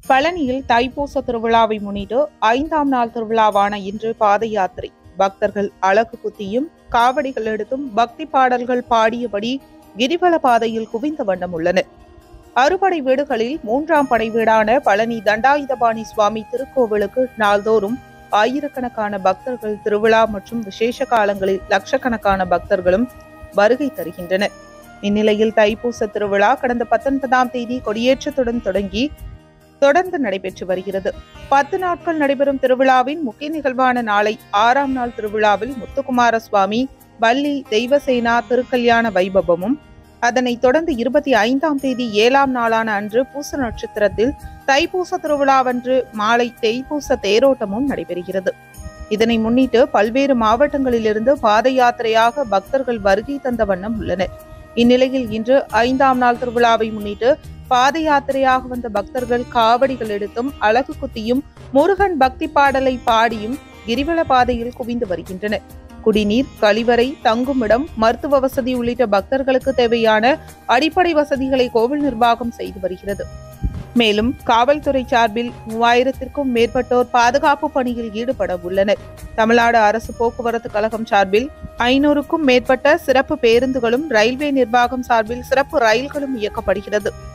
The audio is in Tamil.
பழனியில் தைப்பூச திருவிழாவை முன்னிட்டு ஐந்தாம் நாள் திருவிழாவான இன்று பாத யாத்திரை பக்தர்கள் அழகு குத்தியும் காவடிகள் எடுத்தும் பக்தி பாடல்கள் பாடியபடி கிரிவல பாதையில் குவிந்த வண்ணம் உள்ளனர் அறுபடை வீடுகளில் மூன்றாம் படை வீடான பழனி தண்டாயுதபாணி சுவாமி திருக்கோவிலுக்கு நாள்தோறும் ஆயிரக்கணக்கான பக்தர்கள் திருவிழா மற்றும் விசேஷ காலங்களில் லட்சக்கணக்கான பக்தர்களும் வருகை தருகின்றனர் இந்நிலையில் தைப்பூச திருவிழா கடந்த பத்தொன்பதாம் தேதி கொடியேற்றத்துடன் தொடங்கி தொடர்ந்து நடைபெற்று வருகிறது பத்து நாட்கள் நடைபெறும் திருவிழாவின் முக்கிய நிகழ்வான நாளை ஆறாம் நாள் திருவிழாவில் முத்துக்குமார சுவாமி வள்ளி தெய்வசேனா திருக்கல்யாண வைபவமும் அதனைத் தொடர்ந்து இருபத்தி ஐந்தாம் தேதி ஏழாம் நாளான அன்று பூச நட்சத்திரத்தில் தைப்பூச திருவிழாவன்று மாலை தேய்ப்பூச தேரோட்டமும் நடைபெறுகிறது இதனை முன்னிட்டு பல்வேறு மாவட்டங்களிலிருந்து பாத யாத்திரையாக பக்தர்கள் வருகை தந்த வண்ணம் உள்ளனர் இந்நிலையில் இன்று ஐந்தாம் நாள் திருவிழாவை முன்னிட்டு பாத யாத்திரையாக வந்த பக்தர்கள் காவடிகள் எடுத்தும் அழகு குத்தியும் முருகன் பக்தி பாடலை பாடியும் கிரிவல பாதையில் குவிந்து வருகின்றனர் குடிநீர் கழிவறை தங்குமிடம் மருத்துவ வசதி உள்ளிட்ட பக்தர்களுக்கு தேவையான அடிப்படை வசதிகளை கோவில் நிர்வாகம் செய்து வருகிறது மேலும் காவல்துறை சார்பில் மூவாயிரத்திற்கும் மேற்பட்டோர் பாதுகாப்பு பணியில் ஈடுபட உள்ளனர் தமிழ்நாடு அரசு போக்குவரத்து கழகம் சார்பில் ஐநூறுக்கும் மேற்பட்ட சிறப்பு பேருந்துகளும் ரயில்வே நிர்வாகம் சார்பில் சிறப்பு ரயில்களும் இயக்கப்படுகிறது